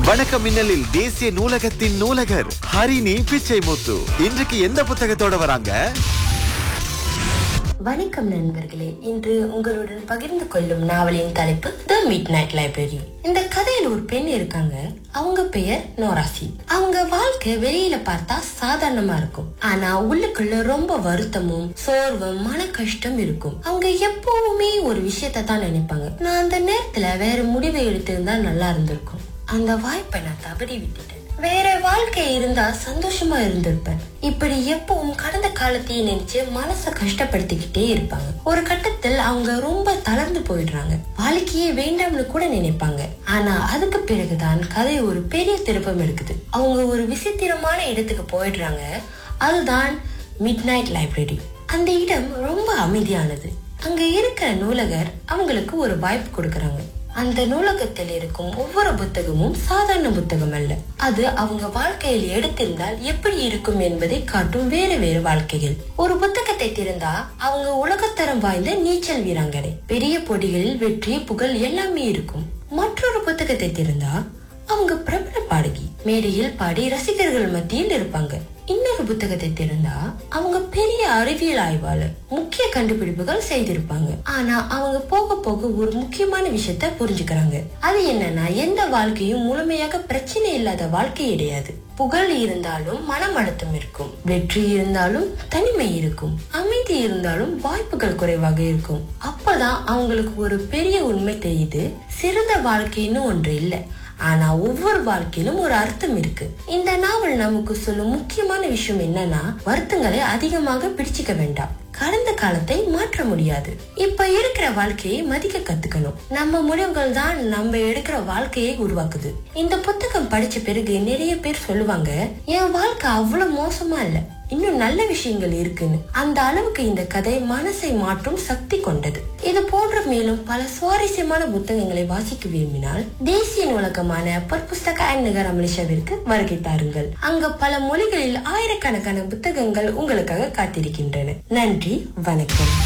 வணக்கம் மின்னலில் தேசிய நூலகத்தின் நூலகர் ஹரிணி பிச்சைமுத்து இன்றைக்கு எந்த புத்தகத்தோட வராங்க வணக்கம் நண்பர்களே இன்று உங்களுடன் பகிர்ந்து கொள்ளும் நாவலின் தலைப்பு த மிட் நைட் லைப்ரரி இந்த கதையில ஒரு பெண் இருக்காங்க அவங்க பெயர் நோராசி அவங்க வாழ்க்கை வெளியில பார்த்தா சாதாரணமா இருக்கும் ஆனா உள்ளுக்குள்ள ரொம்ப வருத்தமும் சோர்வும் மன கஷ்டம் இருக்கும் அவங்க எப்பவுமே ஒரு விஷயத்த தான் நினைப்பாங்க நான் அந்த நேரத்துல வேற முடிவை எடுத்திருந்தா நல்லா இருந்திருக்கும் அந்த வாய்ப்பை நான் தவறி விட்டுட்டேன் வேற வாழ்க்கை இருந்தா சந்தோஷமா இருந்திருப்பேன் இப்படி எப்பவும் கடந்த காலத்தையே நினைச்சு மனச கஷ்டப்படுத்திக்கிட்டே இருப்பாங்க ஒரு கட்டத்தில் அவங்க ரொம்ப தளர்ந்து போயிடுறாங்க வாழ்க்கையே வேண்டாம்னு கூட நினைப்பாங்க ஆனா அதுக்கு பிறகுதான் கதை ஒரு பெரிய திருப்பம் எடுக்குது அவங்க ஒரு விசித்திரமான இடத்துக்கு போயிடுறாங்க அதுதான் மிட் நைட் லைப்ரரி அந்த இடம் ரொம்ப அமைதியானது அங்க இருக்கிற நூலகர் அவங்களுக்கு ஒரு வாய்ப்பு கொடுக்கறாங்க அந்த நூலகத்தில் இருக்கும் ஒவ்வொரு புத்தகமும் சாதாரண புத்தகம் அல்ல அது அவங்க வாழ்க்கையில் எடுத்திருந்தால் எப்படி இருக்கும் என்பதை காட்டும் வேறு வேறு வாழ்க்கைகள் ஒரு புத்தகத்தை திறந்தா அவங்க உலகத்தரம் வாய்ந்த நீச்சல் வீராங்கனை பெரிய போட்டிகளில் வெற்றி புகழ் எல்லாமே இருக்கும் மற்றொரு புத்தகத்தை திறந்தா அவங்க பிரபல பாடகி மேடையில் பாடி ரசிகர்கள் மத்தியில் இருப்பாங்க இன்னொரு புத்தகத்தை திறந்தா அவங்க பெரிய அறிவியல் ஆய்வாளர் முக்கிய கண்டுபிடிப்புகள் செய்திருப்பாங்க ஆனா அவங்க போக போக ஒரு முக்கியமான விஷயத்த புரிஞ்சுக்கிறாங்க அது என்னன்னா எந்த வாழ்க்கையும் முழுமையாக பிரச்சனை இல்லாத வாழ்க்கை கிடையாது புகழ் இருந்தாலும் மனம் அழுத்தம் இருக்கும் வெற்றி இருந்தாலும் தனிமை இருக்கும் அமைதி இருந்தாலும் வாய்ப்புகள் குறைவாக இருக்கும் அப்பதான் அவங்களுக்கு ஒரு பெரிய உண்மை தெரியுது சிறந்த வாழ்க்கைன்னு ஒன்று இல்லை ஆனா ஒவ்வொரு வாழ்க்கையிலும் ஒரு அர்த்தம் இருக்கு இந்த நாவல் நமக்கு சொல்லும் முக்கியமான விஷயம் என்னன்னா வருத்தங்களை அதிகமாக பிடிச்சுக்க வேண்டாம் கடந்த காலத்தை மாற்ற முடியாது இப்ப இருக்கிற வாழ்க்கையை மதிக்க கத்துக்கணும் நம்ம முடிவுகள் தான் நம்ம எடுக்கிற வாழ்க்கையை உருவாக்குது இந்த புத்தகம் படிச்ச பிறகு நிறைய பேர் சொல்லுவாங்க என் வாழ்க்கை அவ்வளவு மோசமா இல்ல இன்னும் நல்ல விஷயங்கள் இருக்குன்னு அந்த அளவுக்கு இந்த கதை மனசை மாற்றும் சக்தி கொண்டது இது போன்ற மேலும் பல சுவாரஸ்யமான புத்தகங்களை வாசிக்க விரும்பினால் தேசிய நூலகமான பற்புஸ்தக நகர் அமலிஷாவிற்கு வருகை தாருங்கள் அங்க பல மொழிகளில் ஆயிரக்கணக்கான புத்தகங்கள் உங்களுக்காக காத்திருக்கின்றன நன்றி வணக்கம்